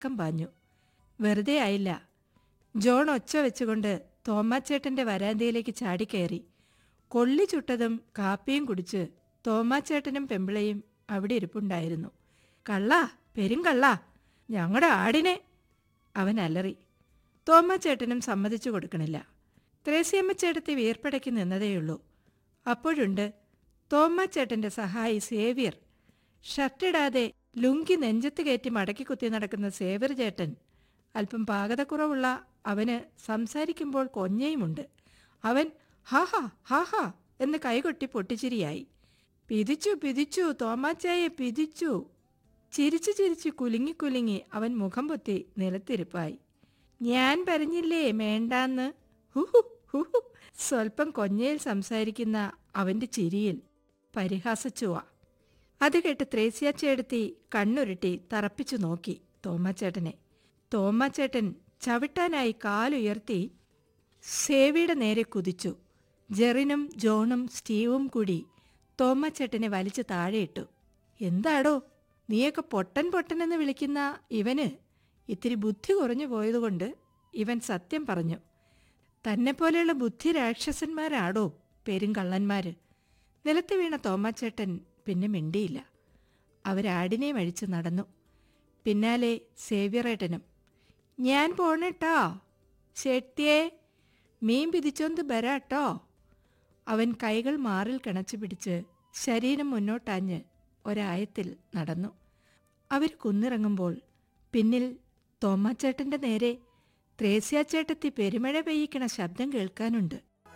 പരക്കം പാഞ്ഞു വെറുതെ ആയില്ല ജോൺ ഒച്ച വെച്ചുകൊണ്ട് തോമാച്ചേട്ടന്റെ വരാന്തയിലേക്ക് ചാടിക്കയറി കൊള്ളി ചുട്ടതും കാപ്പിയും കുടിച്ച് തോമാച്ചേട്ടനും പെമ്പിളയും അവിടെ ഇരിപ്പുണ്ടായിരുന്നു കള്ളാ പെരുങ്കള്ളാ ഞങ്ങളുടെ ആടിനെ അവൻ അലറി തോമാച്ചേട്ടനും സമ്മതിച്ചു കൊടുക്കണില്ല ത്രേസ്യമ്മച്ചേട്ടത്തി വീർപ്പടയ്ക്ക് നിന്നതേയുള്ളൂ അപ്പോഴുണ്ട് തോമാച്ചേട്ടന്റെ സഹായി സേവ്യർ ഷർട്ടിടാതെ ലുങ്കി നെഞ്ചത്ത് കയറ്റി മടക്കി കുത്തി നടക്കുന്ന സേവ്യർ ചേട്ടൻ അല്പം പാകതക്കുറവുള്ള അവന് സംസാരിക്കുമ്പോൾ കൊഞ്ഞയുമുണ്ട് അവൻ ഹാഹാ ഹാഹാ എന്ന് കൈകൊട്ടി പൊട്ടിച്ചിരിയായി പിതിച്ചു പിതിച്ചു തോമാച്ചായെ പിതിച്ചു ചിരിച്ചു ചിരിച്ചു കുലുങ്ങി കുലുങ്ങി അവൻ മുഖം പൊത്തി നിലത്തിരിപ്പായി ഞാൻ പറഞ്ഞില്ലേ മേണ്ടാന്ന് ഹുഹു ഹുഹു സ്വൽപ്പം കൊഞ്ഞയിൽ സംസാരിക്കുന്ന അവന്റെ ചിരിയിൽ പരിഹാസിച്ചുവ അത് കേട്ട് ത്രേസ്യാച്ചേടത്തി കണ്ണുരുട്ടി തറപ്പിച്ചു നോക്കി തോമാച്ചേട്ടനെ തോമാച്ചേട്ടൻ ചവിട്ടാനായി കാലുയർത്തി സേവിയുടെ നേരെ കുതിച്ചു ജെറിനും ജോണും സ്റ്റീവും കൂടി തോമാച്ചേട്ടനെ വലിച്ചു താഴെയിട്ടു എന്താടോ നീയൊക്കെ പൊട്ടൻ പൊട്ടനെന്ന് വിളിക്കുന്ന ഇവന് ഇത്തിരി ബുദ്ധി കുറഞ്ഞു പോയതുകൊണ്ട് ഇവൻ സത്യം പറഞ്ഞു തന്നെപ്പോലെയുള്ള ബുദ്ധി രാക്ഷസന്മാരാടോ പെരുങ്കള്ളന്മാര് നിലത്ത് വീണ തോമാച്ചേട്ടൻ പിന്നെ മിണ്ടിയില്ല അവരാടിനെയും അഴിച്ചു നടന്നു പിന്നാലെ സേവ്യറേട്ടനും ഞാൻ പോണട്ടോ ഷെട്ടിയേ മീൻ പിതിച്ചോന്ത് ബരാട്ടോ അവൻ കൈകൾ മാറിൽ കിണച്ചു പിടിച്ച് ശരീരം മുന്നോട്ടാഞ്ഞ് ഒരായത്തിൽ നടന്നു അവർ കുന്നിറങ്ങുമ്പോൾ പിന്നിൽ തോമാച്ചേട്ടന്റെ നേരെ ത്രേസ്യാച്ചേട്ടത്തി പെരുമഴ പെയ്യിക്കണ ശബ്ദം കേൾക്കാനുണ്ട്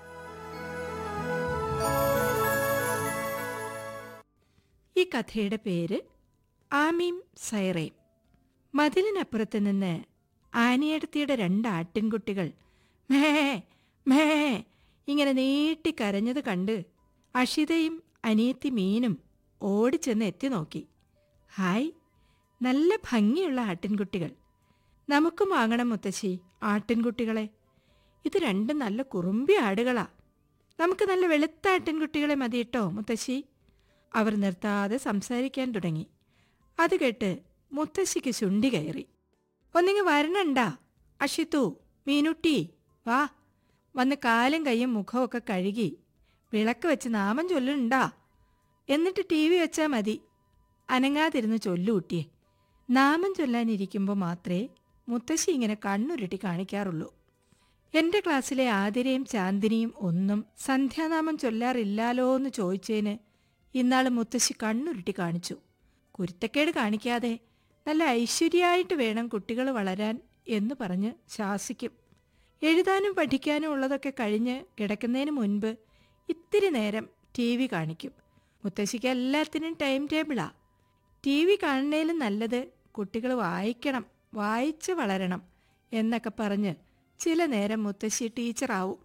ഈ കഥയുടെ പേര് ആമീം സൈറേം മതിലിനപ്പുറത്ത് നിന്ന് ആനിയടത്തിയുടെ രണ്ട് ആട്ടിൻകുട്ടികൾ മേ മേ ഇങ്ങനെ നീട്ടി കരഞ്ഞത് കണ്ട് അഷിതയും അനിയത്തി മീനും ഓടിച്ചെന്ന് എത്തി നോക്കി ഹായ് നല്ല ഭംഗിയുള്ള ആട്ടിൻകുട്ടികൾ നമുക്കും വാങ്ങണം മുത്തശ്ശി ആട്ടിൻകുട്ടികളെ ഇത് രണ്ടും നല്ല കുറുമ്പി ആടുകളാ നമുക്ക് നല്ല വെളുത്ത ആട്ടിൻകുട്ടികളെ മതിയിട്ടോ മുത്തശ്ശി അവർ നിർത്താതെ സംസാരിക്കാൻ തുടങ്ങി അത് കേട്ട് മുത്തശ്ശിക്ക് ശുണ്ടി കയറി ഒന്നിങ്ങ് വരണണ്ടാ അഷിത്തു മീനുട്ടി വാ വന്ന് കാലും കൈയും മുഖമൊക്കെ കഴുകി വിളക്ക് വെച്ച് നാമം ചൊല്ലുണ്ടാ എന്നിട്ട് ടി വി വെച്ചാൽ മതി അനങ്ങാതിരുന്ന് ചൊല്ലുകൂട്ടിയെ നാമം ചൊല്ലാനിരിക്കുമ്പോൾ മാത്രമേ മുത്തശ്ശി ഇങ്ങനെ കണ്ണുരുട്ടി കാണിക്കാറുള്ളൂ എന്റെ ക്ലാസ്സിലെ ആതിരയും ചാന്ദിനിയും ഒന്നും സന്ധ്യാനാമം ചൊല്ലാറില്ലാലോ എന്ന് ചോദിച്ചതിന് ഇന്നാള് മുത്തശ്ശി കണ്ണുരുട്ടി കാണിച്ചു കുരുത്തക്കേട് കാണിക്കാതെ നല്ല ഐശ്വര്യമായിട്ട് വേണം കുട്ടികൾ വളരാൻ എന്ന് പറഞ്ഞ് ശാസിക്കും എഴുതാനും പഠിക്കാനും ഉള്ളതൊക്കെ കഴിഞ്ഞ് കിടക്കുന്നതിന് മുൻപ് ഇത്തിരി നേരം ടി വി കാണിക്കും മുത്തശ്ശിക്ക് എല്ലാത്തിനും ടൈം ടേബിളാ ടി വി കാണുന്നതിലും നല്ലത് കുട്ടികൾ വായിക്കണം വായിച്ച് വളരണം എന്നൊക്കെ പറഞ്ഞ് ചില നേരം മുത്തശ്ശി ടീച്ചറാവും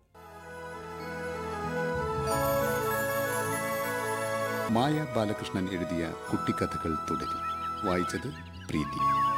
മായ ബാലകൃഷ്ണൻ എഴുതിയ കുട്ടിക്കഥകൾ തുടരും വായിച്ചത് പ്രീതി